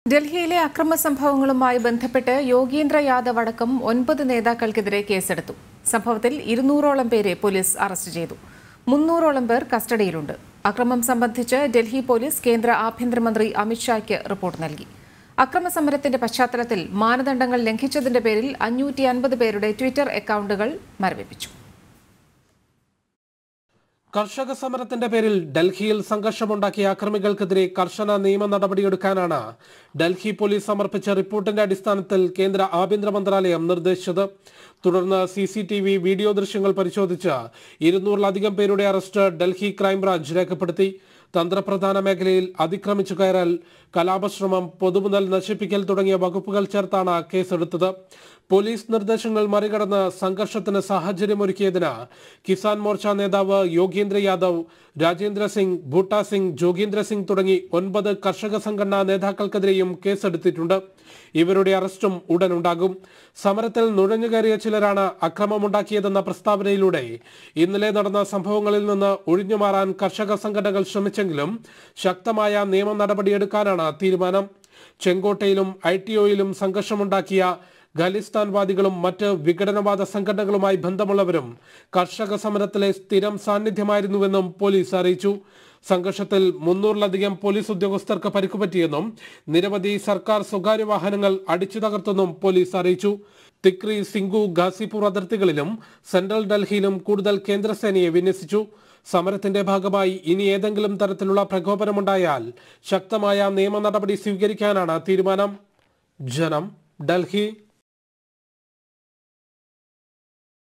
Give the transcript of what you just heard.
ഡൽഹിയിലെ അക്രമ സംഭവങ്ങളുമായി ബന്ധപ്പെട്ട് യോഗീന്ദ്ര യാദവ് അടക്കം ഒൻപത് നേതാക്കൾക്കെതിരെ കേസെടുത്തു സംഭവത്തിൽ ഇരുന്നൂറോളം പേരെ പോലീസ് അറസ്റ്റ് ചെയ്തു മുന്നൂറോളം പേർ കസ്റ്റഡിയിലുണ്ട് അക്രമം സംബന്ധിച്ച് ഡൽഹി പോലീസ് കേന്ദ്ര ആഭ്യന്തരമന്ത്രി അമിത്ഷായ്ക്ക് റിപ്പോർട്ട് നൽകി അക്രമ സമരത്തിന്റെ പശ്ചാത്തലത്തിൽ മാനദണ്ഡങ്ങൾ ലംഘിച്ചതിന്റെ പേരിൽ അഞ്ഞൂറ്റി അൻപത് പേരുടെ ട്വിറ്റർ അക്കൗണ്ടുകൾ മരവിപ്പിച്ചു കർഷക സമരത്തിന്റെ പേരിൽ ഡൽഹിയിൽ സംഘർഷമുണ്ടാക്കിയ അക്രമികൾക്കെതിരെ കർശന നിയമ നടപടിയെടുക്കാനാണ് ഡൽഹി പോലീസ് സമർപ്പിച്ച റിപ്പോർട്ടിന്റെ അടിസ്ഥാനത്തിൽ കേന്ദ്ര ആഭ്യന്തര മന്ത്രാലയം നിർദ്ദേശിച്ചത് തുടർന്ന് C C T V video ദൃശ്യങ്ങൾ പരിശോധിച്ച് ഇരുന്നൂറിലധികം പേരുടെ അറസ്റ്റ് ഡൽഹി ക്രൈംബ്രാഞ്ച് രേഖപ്പെടുത്തി തന്ത്രപ്രധാന മേഖലയിൽ അതിക്രമിച്ചു കയറൽ കലാപശ്രമം പൊതുമുതൽ നശിപ്പിക്കൽ തുടങ്ങിയ വകുപ്പുകൾ ചേർത്താണ് കേസെടുത്തത് പോലീസ് നിർദ്ദേശങ്ങൾ മറികടന്ന് സംഘർഷത്തിന് സാഹചര്യമൊരുക്കിയതിന് കിസാൻ മോർച്ച നേതാവ് യോഗീന്ദ്ര യാദവ് രാജേന്ദ്ര സിംഗ് ബൂട്ടാ സിംഗ് ജോഗീന്ദ്ര സിംഗ് തുടങ്ങി ഒൻപത് കർഷക സംഘടനാ നേതാക്കൾക്കെതിരെയും കേസെടുത്തിട്ടുണ്ട് ഇവരുടെ അറസ്റ്റും ഉടനുണ്ടാകും സമരത്തിൽ നുഴഞ്ഞുകയറിയ ചിലരാണ് അക്രമമുണ്ടാക്കിയതെന്ന പ്രസ്താവനയിലൂടെ ഇന്നലെ നടന്ന സംഭവങ്ങളിൽ നിന്ന് ഒഴിഞ്ഞുമാറാൻ കർഷക സംഘടനകൾ ശ്രമിച്ചെങ്കിലും ശക്തമായ നിയമ നടപടിയെടുക്കാനാണ് തീരുമാനം ചെങ്കോട്ടയിലും ഐ ടി ഒയിലും സംഘർഷമുണ്ടാക്കിയ ഖലിസ്ഥാൻവാദികളും മറ്റ് വിഘടനവാദ സംഘടനകളുമായി ബന്ധമുള്ളവരും കർഷക സമരത്തിലെ സ്ഥിരം സാന്നിധ്യമായിരുന്നുവെന്നും പോലീസ് അറിയിച്ചു സംഘർഷത്തിൽ മുന്നൂറിലധികം പോലീസ് ഉദ്യോഗസ്ഥർക്ക് പരിക്കുപറ്റിയെന്നും നിരവധി സർക്കാർ സ്വകാര്യ വാഹനങ്ങൾ അടിച്ചു തകർത്തെന്നും പോലീസ് അറിയിച്ചു തിക്രി സിംഗു ഗാസിപൂർ അതിർത്തികളിലും സെൻട്രൽ ഡൽഹിയിലും കൂടുതൽ കേന്ദ്രസേനയെ വിന്യസിച്ചു സമരത്തിന്റെ ഭാഗമായി ഇനി ഏതെങ്കിലും തരത്തിലുള്ള പ്രകോപനമുണ്ടായാൽ ശക്തമായ നിയമ നടപടി സ്വീകരിക്കാനാണ് തീരുമാനം ജനം ഡൽഹി